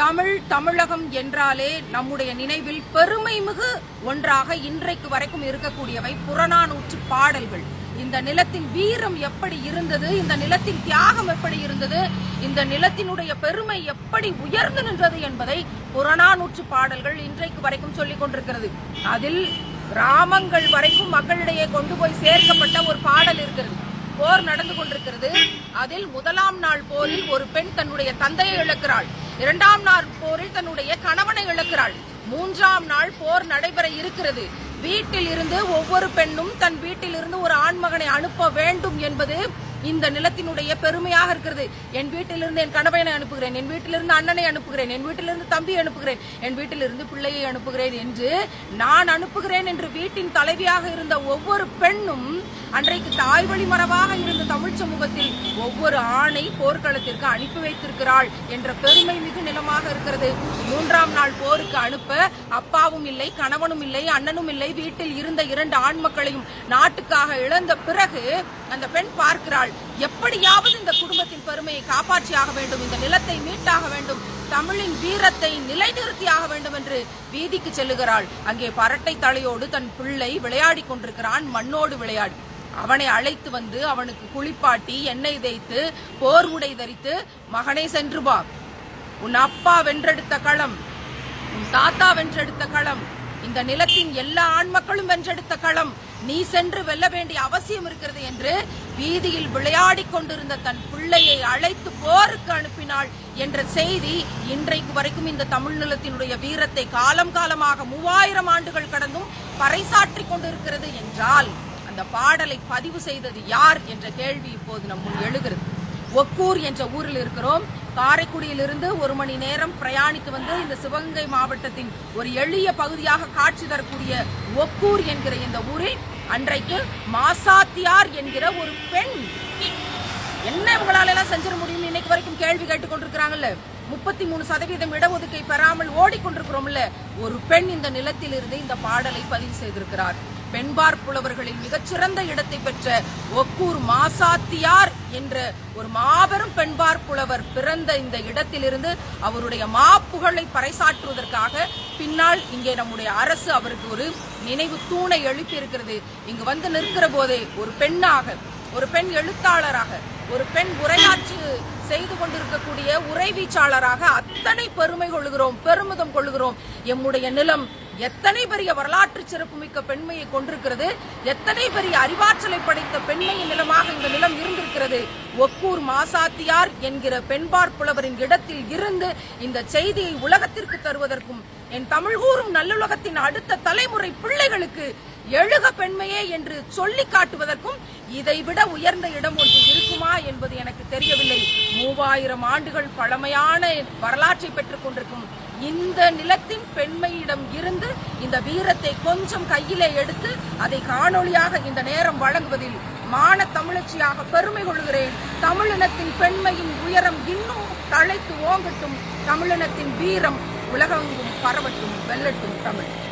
தமிழ் தமிழகம் என்றாலே நம்முடைய நினைவில் பெருமை மிகு ஒன்றாக இன்றைக்கு வரைக்கும் இருக்கக்கூடியவை புறநானூற்று பாடல்கள் இந்த நிலத்தின் வீரம் எப்படி இருந்தது இந்த நிலத்தின் தியாகம் எப்படி இருந்தது இந்த நிலத்தினுடைய பெருமை எப்படி உயர்ந்து நின்றது என்பதை புறநானூற்று பாடல்கள் இன்றைக்கு வரைக்கும் சொல்லிக் கொண்டிருக்கிறது அதில் கிராமங்கள் வரைக்கும் மக்களிடையே கொண்டு போய் சேர்க்கப்பட்ட ஒரு பாடல் இருக்கிறது போர் நடந்து கொண்டிருக்கிறது அதில் முதலாம் நாள் போரில் ஒரு பெண் தன்னுடைய தந்தையை இழக்கிறாள் இரண்டாம் நாள் போரில் தன்னுடைய கணவனை இழக்கிறாள் மூன்றாம் நாள் போர் நடைபெற இருக்கிறது வீட்டில் இருந்து ஒவ்வொரு பெண்ணும் தன் வீட்டில் இருந்து ஒரு ஆண்மகனை அனுப்ப வேண்டும் என்பது இந்த நிலத்தினுடைய பெருமையாக இருக்கிறது என் வீட்டிலிருந்து என் கணவனை அனுப்புகிறேன் என் வீட்டிலிருந்து அண்ணனை அனுப்புகிறேன் என் வீட்டிலிருந்து தம்பி அனுப்புகிறேன் என் வீட்டிலிருந்து பிள்ளையை அனுப்புகிறேன் என்று நான் அனுப்புகிறேன் என்று வீட்டின் தலைவியாக இருந்த ஒவ்வொரு பெண்ணும் அன்றைக்கு தாய்வழி மரபாக இருந்த தமிழ் சமூகத்தில் ஒவ்வொரு ஆணை போர்க்களத்திற்கு அனுப்பி வைத்திருக்கிறாள் என்ற பெருமை மிகு நிலமாக இருக்கிறது மூன்றாம் நாள் போருக்கு அனுப்ப அப்பாவும் இல்லை கணவனும் இல்லை அண்ணனும் இல்லை வீட்டில் இருந்த இரண்டு ஆண் மக்களையும் நாட்டுக்காக இழந்த பிறகு அந்த பெண் பார்க்கிறாள் எப்படியாவது இந்த குடும்பத்தின் பெருமையை காப்பாற்றியாக வேண்டும் இந்த நிலத்தை மீட்டாக வேண்டும் தமிழின் வீரத்தை நிலைநிறுத்தியாக வேண்டும் என்று வீதிக்கு செல்லுகிறாள் அங்கே பரட்டை தலையோடு தன் பிள்ளை விளையாடிக் கொண்டிருக்கிறான் மண்ணோடு விளையாடி அவனை அழைத்து வந்து அவனுக்கு குளிப்பாட்டி எண்ணெய் தேய்த்து போர் உடை தரித்து மகனை சென்று வா உன் அப்பா வென்றெடுத்த களம் உன் தாத்தா வென்றெடுத்த களம் இந்த நிலத்தின் எல்லா ஆண் மக்களும் வென்றெடுத்த களம் நீ சென்று வெல்ல வேண்டிய அவசியம் இருக்கிறது என்று வீதியில் விளையாடிக் கொண்டிருந்த தன் பிள்ளையை அழைத்து போருக்கு அனுப்பினாள் என்ற செய்தி இன்றைக்கு வரைக்கும் இந்த தமிழ் நிலத்தினுடைய வீரத்தை காலம் காலமாக மூவாயிரம் ஆண்டுகள் கடந்தும் பறைசாற்றிக் கொண்டிருக்கிறது என்றால் அந்த பாடலை பதிவு செய்தது யார் என்ற கேள்வி இப்போது நம் முன் எழுகிறது ஒக்கூர் என்ற ஊரில் இருக்கிறோம் காரைக்குடியிலிருந்து ஒரு மணி நேரம் பிரயாணித்து வந்து இந்த சிவகங்கை மாவட்டத்தின் ஒரு எளிய பகுதியாக காட்சி தரக்கூடிய ஒக்கூர் என்கிற இந்த ஊரில் அன்றைக்கு மாசாத்தியார் என்கிற ஒரு பெண் என்ன இவங்களால எல்லாம் செஞ்சிட முடியும் இன்னைக்கு வரைக்கும் கேள்வி கேட்டுக் கொண்டிருக்கிறாங்கல்ல முப்பத்தி மூணு சதவீதம் இடஒதுக்கை பெறாமல் ஓடிக்கொண்டிருக்கிறோம்ல ஒரு பெண் இந்த நிலத்தில் இருந்து இந்த பாடலை பதிவு செய்திருக்கிறார் பெண்பார் புலவர்களில் மிகச்சிறந்த இடத்தை பெற்ற ஒக்கூர் மாசாத்தியார் என்ற ஒரு மாபெரும் பெண்பார் புலவர் பிறந்த இந்த இடத்திலிருந்து அவருடைய மாப்புகழை பறைசாற்றுவதற்காக பின்னால் இங்கே நம்முடைய அரசு அவருக்கு ஒரு நினைவு தூணை எழுப்பி இருக்கிறது இங்கு வந்து நிற்கிற போதே ஒரு பெண்ணாக ஒரு பெண் எழுத்தாளராக ஒரு பெண் உரையாற்று செய்து கொண்டிருக்கக்கூடிய உரைவீச்சாளராக அத்தனை பெருமை கொள்கிறோம் பெருமிதம் கொள்கிறோம் எம்முடைய நிலம் எத்தனை பெரிய வரலாற்று சிறப்புமிக்க பெண்மையை கொண்டிருக்கிறது எத்தனை பெரிய அறிவாற்றலை படைத்த பெண்மையின் நிலமாக இந்த நிலம் இருந்திருக்கிறது ஒக்கூர் மாசாத்தியார் என்கிற பெண்பார் புலவரின் இடத்தில் இருந்து இந்த செய்தியை உலகத்திற்கு தருவதற்கும் என் தமிழ் கூறும் நல்லுலகத்தின் அடுத்த தலைமுறை பிள்ளைகளுக்கு எழுக பெண்மையே என்று சொல்லி காட்டுவதற்கும் இதைவிட உயர்ந்த இடம் ஒன்று இருக்குமா என்பது எனக்கு தெரியவில்லை மூவாயிரம் ஆண்டுகள் பழமையான வரலாற்றை பெற்றுக் கொண்டிருக்கும் இந்த நிலத்தின் பெண்மையிடம் இருந்து இந்த வீரத்தை கொஞ்சம் கையிலே எடுத்து அதை காணொளியாக இந்த நேரம் வழங்குவதில் மான தமிழச்சியாக பெருமை கொள்கிறேன் தமிழினத்தின் பெண்மையின் உயரம் இன்னும் தழைத்து ஓங்கட்டும் தமிழினத்தின் வீரம் உலகெங்கும் பரவட்டும் வெல்லட்டும் தமிழ்